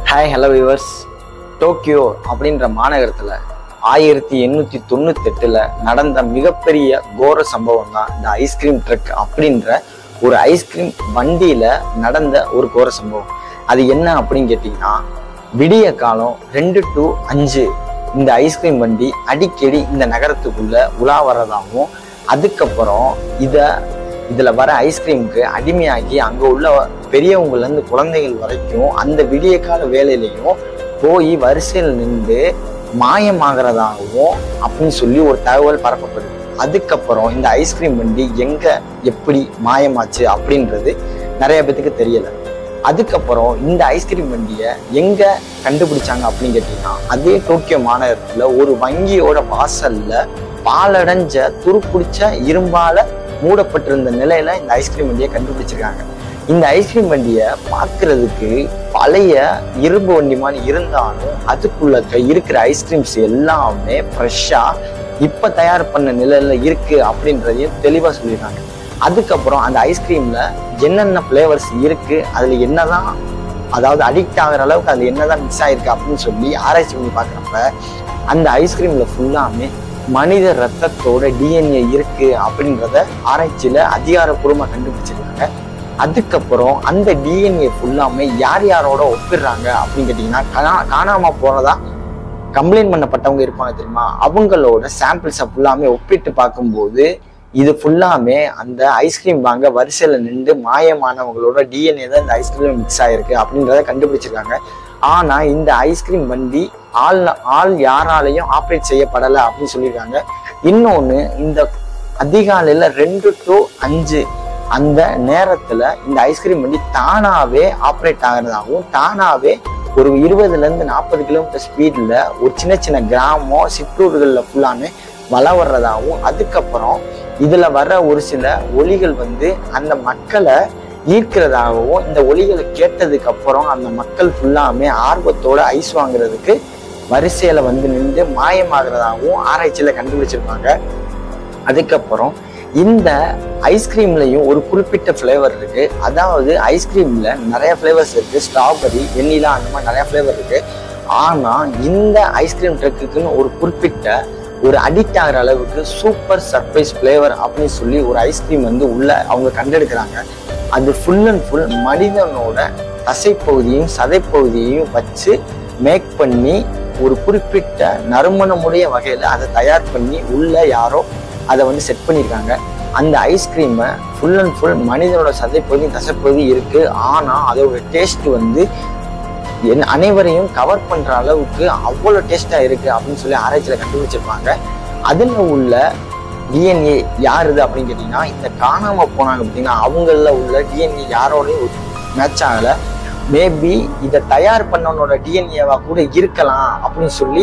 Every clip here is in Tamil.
ஹாய் ஹலோ வியூவர்ஸ் டோக்கியோ அப்படின்ற மாநகரத்தில் ஆயிரத்தி எண்ணூற்றி தொண்ணூத்தெட்டில் நடந்த மிகப்பெரிய கோர சம்பவம் தான் இந்த ஐஸ்கிரீம் ட்ரக் அப்படின்ற ஒரு ஐஸ்கிரீம் வண்டியில் நடந்த ஒரு கோர சம்பவம் அது என்ன அப்படின்னு கேட்டிங்கன்னா விடிய காலம் ரெண்டு டு அஞ்சு இந்த ஐஸ்கிரீம் வண்டி அடிக்கடி இந்த நகரத்துக்குள்ள உலா வர்றதாகவும் அதுக்கப்புறம் இதை இதில் வர ஐஸ்கிரீமுக்கு அடிமையாகி அங்கே உள்ள பெரியவங்கலேருந்து குழந்தைகள் வரைக்கும் அந்த விடிய கால வேலையிலையும் போய் வரிசையில் நின்று மாயமாகறதாகவும் அப்படின்னு சொல்லி ஒரு தகவல் பரப்பப்படுது அதுக்கப்புறம் இந்த ஐஸ்கிரீம் வண்டி எங்க எப்படி மாயமாச்சு அப்படின்றது நிறைய பேத்துக்கு தெரியல அதுக்கப்புறம் இந்த ஐஸ்கிரீம் வண்டியை எங்க கண்டுபிடிச்சாங்க அப்படின்னு கேட்டீங்கன்னா அதே டோக்கியோ மாநகரத்துல ஒரு வங்கியோட வாசல்ல பாலடைஞ்ச துருப்பிடிச்ச இரும்பால மூடப்பட்டிருந்த நிலையில இந்த ஐஸ்கிரீம் வண்டியை கண்டுபிடிச்சிருக்காங்க இந்த ஐஸ்கிரீம் வண்டியை பார்க்கிறதுக்கு பழைய இரும்பு வண்டி மாதிரி இருந்தாலும் அதுக்குள்ள இருக்கிற ஐஸ்கிரீம்ஸ் எல்லாமே ஃப்ரெஷ்ஷா இப்ப தயார் பண்ண நிலையில இருக்கு அப்படின்றதையும் தெளிவா சொல்லியிருக்காங்க அதுக்கப்புறம் அந்த ஐஸ்கிரீம்ல என்னென்ன ஃப்ளேவர்ஸ் இருக்கு அதுல என்னதான் அதாவது அடிக்ட் ஆகிற அளவுக்கு அதுல என்னதான் மிக்ஸ் ஆயிருக்கு அப்படின்னு சொல்லி ஆராய்ச்சி பண்ணி பார்க்குறப்ப அந்த ஐஸ்கிரீம்ல ஃபுல்லாமே மனித ரத்தத்தோட டிஎன்ஏ இருக்கு அப்படின்றத ஆராய்ச்சியில அதிகாரப்பூர்வமாக கண்டுபிடிச்சிருக்காங்க அதுக்கப்புறம் அந்த டிஎன்ஏ ஃபுல்லாமே யார் யாரோட ஒப்பிடுறாங்க அப்படின்னு கேட்டிங்கன்னா காணா காணாம போனதா கம்ப்ளைண்ட் பண்ணப்பட்டவங்க இருப்பாங்க தெரியுமா அவங்களோட சாம்பிள்ஸை ஃபுல்லாமே ஒப்பிட்டு பார்க்கும்போது இது ஃபுல்லாமே அந்த ஐஸ்கிரீம் வாங்க வரிசையில் நின்று மாயமானவங்களோட டிஎன்ஏ தான் இந்த ஐஸ்கிரீம் மிக்ஸ் ஆயிருக்கு அப்படின்றத கண்டுபிடிச்சிருக்காங்க ஆனா இந்த ஐஸ்கிரீம் வண்டி ஆள் ஆள் யாராலையும் ஆப்ரேட் செய்யப்படலை அப்படின்னு சொல்லியிருக்காங்க இன்னொன்று இந்த அதிகாலையில் ரெண்டு டு அஞ்சு அந்த நேரத்துல இந்த ஐஸ்கிரீம் வண்டி தானாவே ஆப்ரேட் ஆகிறதாகவும் தானாவே ஒரு இருபதுல இருந்து நாற்பது கிலோமீட்டர் ஸ்பீட்ல ஒரு சின்ன சின்ன கிராமம் சிற்றூர்கள்ல ஃபுல்லாமே வள வர்றதாகவும் அதுக்கப்புறம் இதுல வர்ற ஒரு சில ஒலிகள் வந்து அந்த மக்களை ஈர்க்கிறதாகவும் இந்த ஒலிகளை கேட்டதுக்கு அப்புறம் அந்த மக்கள் ஃபுல்லாமே ஆர்வத்தோட ஐஸ் வாங்குறதுக்கு வரிசையில வந்து நின்று மாயமாகிறதாகவும் ஆராய்ச்சியில கண்டுபிடிச்சிருப்பாங்க அதுக்கப்புறம் இந்த ஐஸ்கிரீம்லையும் ஒரு குறிப்பிட்ட ஃப்ளேவர் இருக்கு அதாவது ஐஸ்கிரீம்ல நிறைய ஃப்ளேவர்ஸ் இருக்கு ஸ்ட்ராபெரி வெண்ணிலா அந்த மாதிரி நிறைய ஃப்ளேவர் இருக்கு ஆனா இந்த ஐஸ்கிரீம் ட்ரக்குக்குன்னு ஒரு குறிப்பிட்ட ஒரு அடிக்ட் ஆகிற அளவுக்கு சூப்பர் சர்ப்ரைஸ் ஃப்ளேவர் அப்படின்னு சொல்லி ஒரு ஐஸ்கிரீம் வந்து உள்ள அவங்க கண்டெடுக்கிறாங்க அது ஃபுல் அண்ட் ஃபுல் மனிதனோட தசைப்பகுதியையும் சதைப்பகுதியையும் வச்சு மேக் பண்ணி ஒரு குறிப்பிட்ட நறுமணமுடைய வகையில் அதை தயார் பண்ணி உள்ள யாரோ அதை வந்து செட் பண்ணியிருக்காங்க அந்த ஐஸ்கிரீமை ஃபுல் அண்ட் ஃபுல் மனிதனோட சதைப்பகுதி தசைப்பகுதி இருக்கு ஆனால் அதோட டேஸ்ட் வந்து என் அனைவரையும் கவர் பண்ற அளவுக்கு அவ்வளோ டேஸ்டா இருக்கு அப்படின்னு சொல்லி ஆராய்ச்சியில் கண்டுபிடிச்சிருப்பாங்க அதில் உள்ள டிஎன்ஏ யாருது அப்படின்னு கேட்டிங்கன்னா இந்த காணாம போனாங்க பார்த்தீங்கன்னா அவங்கள உள்ள டிஎன்ஏ யாரோடையும் மேட்ச் ஆகலை மேபி இதை தயார் பண்ணவனோட டிஎன்ஏவா கூட இருக்கலாம் அப்படின்னு சொல்லி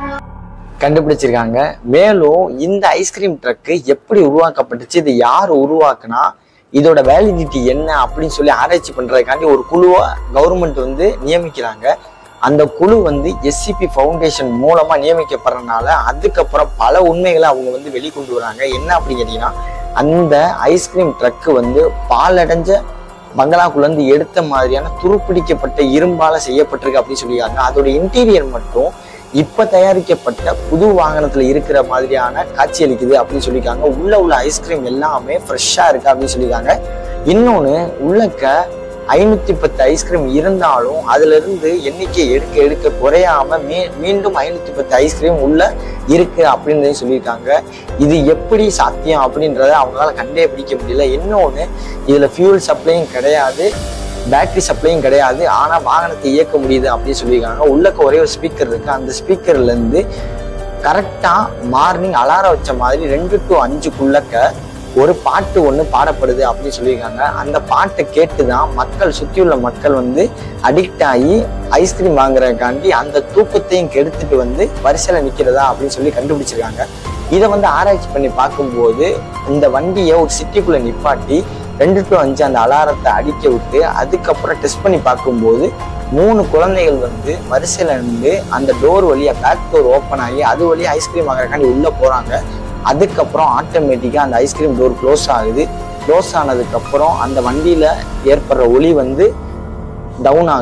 கண்டுபிடிச்சிருக்காங்க மேலும் இந்த ஐஸ்கிரீம் ட்ரக்கு எப்படி உருவாக்கப்பட்டுச்சு இது யார் உருவாக்குனா இதோட வேலிடிட்டி என்ன அப்படின்னு சொல்லி ஆராய்ச்சி பண்றதுக்காண்டி ஒரு குழுவை கவர்மெண்ட் வந்து நியமிக்கிறாங்க அந்த குழு வந்து எஸ்சிபி ஃபவுண்டேஷன் மூலமா நியமிக்கப்படுறதுனால அதுக்கப்புறம் பல உண்மைகளை அவங்க வந்து வெளிக்கொண்டு வராங்க என்ன அப்படின்னு கேட்டீங்கன்னா அந்த ஐஸ்கிரீம் ட்ரக்கு வந்து பாலடைஞ்ச பங்களாக்குள்ள இருந்து எடுத்த மாதிரியான துருப்பிடிக்கப்பட்ட இரும்பால செய்யப்பட்டிருக்கு அப்படின்னு சொல்லியிருக்காங்க அதோட இன்டீரியர் மட்டும் இப்ப தயாரிக்கப்பட்ட புது வாகனத்துல இருக்கிற மாதிரியான காட்சி அளிக்குது அப்படின்னு சொல்லியிருக்காங்க உள்ள உள்ள ஐஸ்கிரீம் எல்லாமே ஃப்ரெஷ்ஷா இருக்கு அப்படின்னு சொல்லியிருக்காங்க இன்னொன்னு உள்ளக்க ஐநூத்தி பத்து ஐஸ்கிரீம் இருந்தாலும் அதுல இருந்து எண்ணிக்கை எடுக்க எடுக்க குறையாம மீ மீண்டும் ஐநூத்தி பத்து ஐஸ்கிரீம் உள்ள இருக்கு அப்படின்றதையும் சொல்லியிருக்காங்க இது எப்படி சாத்தியம் அப்படின்றத அவங்களால கண்டே பிடிக்க முடியல இன்னொன்னு இதுல ஃபியூல் சப்ளையும் கிடையாது பேட்டரி சப்ளையும் கிடையாது ஆனால் வாகனத்தை இயக்க முடியுது அப்படின்னு சொல்லியிருக்காங்க உள்ளக்க ஒரே ஒரு ஸ்பீக்கர் இருக்கு அந்த ஸ்பீக்கர்ல இருந்து கரெக்டாக மார்னிங் அலாரம் வச்ச மாதிரி ரெண்டு டு அஞ்சுக்குள்ளக்க ஒரு பாட்டு ஒன்று பாடப்படுது அப்படின்னு சொல்லியிருக்காங்க அந்த பாட்டை கேட்டு தான் மக்கள் சுற்றியுள்ள மக்கள் வந்து அடிக்ட் ஆகி ஐஸ்கிரீம் வாங்குறதுக்காண்டி அந்த தூக்கத்தையும் கெடுத்துட்டு வந்து வரிசையில் நிற்கிறதா அப்படின்னு சொல்லி கண்டுபிடிச்சிருக்காங்க இதை வந்து ஆராய்ச்சி பண்ணி பார்க்கும்போது இந்த வண்டியை ஒரு சிட்டிக்குள்ளே நிப்பாட்டி ரெண்டு டு அஞ்சு அந்த அலாரத்தை அடிக்க விட்டு அதுக்கப்புறம் டெஸ்ட் பண்ணி பார்க்கும்போது மூணு குழந்தைகள் வந்து வரிசையில் நின்று அந்த டோர் வழியா பேக் டோர் ஓப்பன் ஆகி அது வழியா ஐஸ்கிரீம் வாங்குறதுக்காண்டி உள்ளே போகிறாங்க அதுக்கப்புறம் ஆட்டோமேட்டிக்காக அந்த ஐஸ்கிரீம் டோர் க்ளோஸ் ஆகுது க்ளோஸ் ஆனதுக்கப்புறம் அந்த வண்டியில் ஏற்படுற ஒளி வந்து டவுன் ஆகுது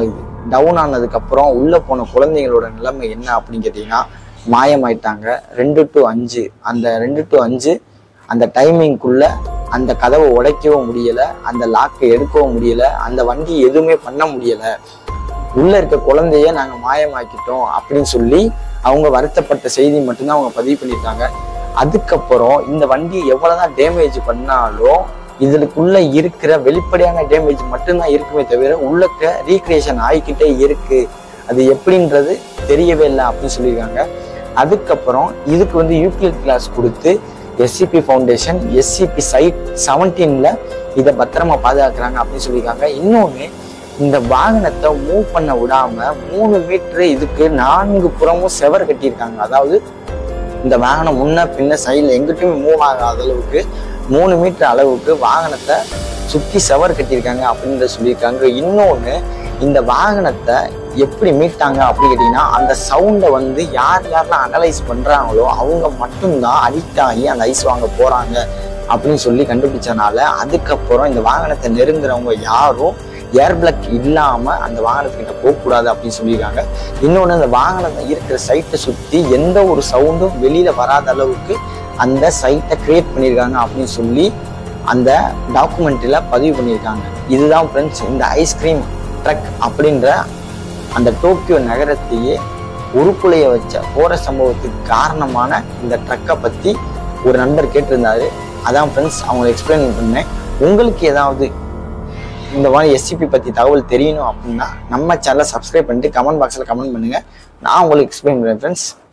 டவுன் ஆனதுக்கப்புறம் உள்ளே போன குழந்தைங்களோட நிலைமை என்ன அப்படின்னு கேட்டிங்கன்னா மாயமாயிட்டாங்க ரெண்டு டு அஞ்சு அந்த ரெண்டு டு அஞ்சு அந்த டைமிங்குள்ள அந்த கதவை உடைக்கவும் முடியல அந்த லாக்கை எடுக்கவும் முடியல அந்த வண்டி எதுவுமே பண்ண முடியல உள்ள இருக்க குழந்தைய நாங்க மாயமாக்கிட்டோம் அப்படின்னு சொல்லி அவங்க வருத்தப்பட்ட செய்தி மட்டும்தான் அவங்க பதிவு பண்ணியிருக்காங்க அதுக்கப்புறம் இந்த வண்டி எவ்வளவுதான் டேமேஜ் பண்ணாலும் இதுக்குள்ள இருக்கிற வெளிப்படையான டேமேஜ் மட்டும்தான் இருக்குமே தவிர உள்ளக்க ரீக்ரியேஷன் ஆகிக்கிட்டே இருக்கு அது எப்படின்றது தெரியவே இல்லை அப்படின்னு சொல்லியிருக்காங்க அதுக்கப்புறம் இதுக்கு வந்து யூக்ளிட் கிளாஸ் கொடுத்து எஸ்சிபி ஃபவுண்டேஷன் எஸ்சிபி சைட் செவன்டீன்ல இதை பத்திரமா பாதுகாக்கிறாங்க அப்படின்னு சொல்லியிருக்காங்க இன்னொன்று இந்த வாகனத்தை மூவ் பண்ண விடாம மூணு மீட்டர் இதுக்கு நான்கு புறமும் செவர் கட்டியிருக்காங்க அதாவது இந்த வாகனம் முன்ன பின்ன சைடில் எங்கிட்டுமே மூவ் ஆகாத அளவுக்கு மூணு மீட்டர் அளவுக்கு வாகனத்தை சுற்றி செவர் கட்டியிருக்காங்க அப்படின்றத சொல்லியிருக்காங்க இன்னொன்று இந்த வாகனத்தை எப்படி மீட்டாங்க அப்படின்னு கேட்டிங்கன்னா அந்த சவுண்டை வந்து யார் யாரெல்லாம் அனலைஸ் பண்ணுறாங்களோ அவங்க மட்டும்தான் அடிக்ட் ஆகி அந்த ஐஸ் வாங்க போகிறாங்க அப்படின்னு சொல்லி கண்டுபிடிச்சனால அதுக்கப்புறம் இந்த வாகனத்தை நெருங்குறவங்க யாரும் ஏர் பிளக் இல்லாமல் அந்த வாகனத்துக்கிட்ட போகக்கூடாது அப்படின்னு சொல்லியிருக்காங்க இன்னொன்று அந்த வாகனத்தை இருக்கிற சைட்டை சுற்றி எந்த ஒரு சவுண்டும் வெளியில் வராத அளவுக்கு அந்த சைட்டை கிரியேட் பண்ணியிருக்காங்க அப்படின்னு சொல்லி அந்த டாக்குமெண்ட்டில் பதிவு பண்ணியிருக்காங்க இதுதான் ஃப்ரெண்ட்ஸ் இந்த ஐஸ்கிரீம் ட்ரக் அப்படின்ற அந்த டோக்கியோ நகரத்தையே உருக்குலைய வச்ச போற சம்பவத்துக்கு காரணமான இந்த ட்ரக்கை பற்றி ஒரு நண்பர் கேட்டிருந்தாரு அதான் ஃப்ரெண்ட்ஸ் அவங்க எக்ஸ்பிளைன் பண்ணேன் உங்களுக்கு ஏதாவது இந்த மாதிரி எஸ்சிபி பற்றி தகவல் தெரியணும் அப்படின்னா நம்ம சேனலை சப்ஸ்கிரைப் பண்ணிட்டு கமெண்ட் பாக்ஸில் கமெண்ட் பண்ணுங்கள் நான் உங்களுக்கு எக்ஸ்பிளைன் பண்ணுறேன் ஃப்ரெண்ட்ஸ்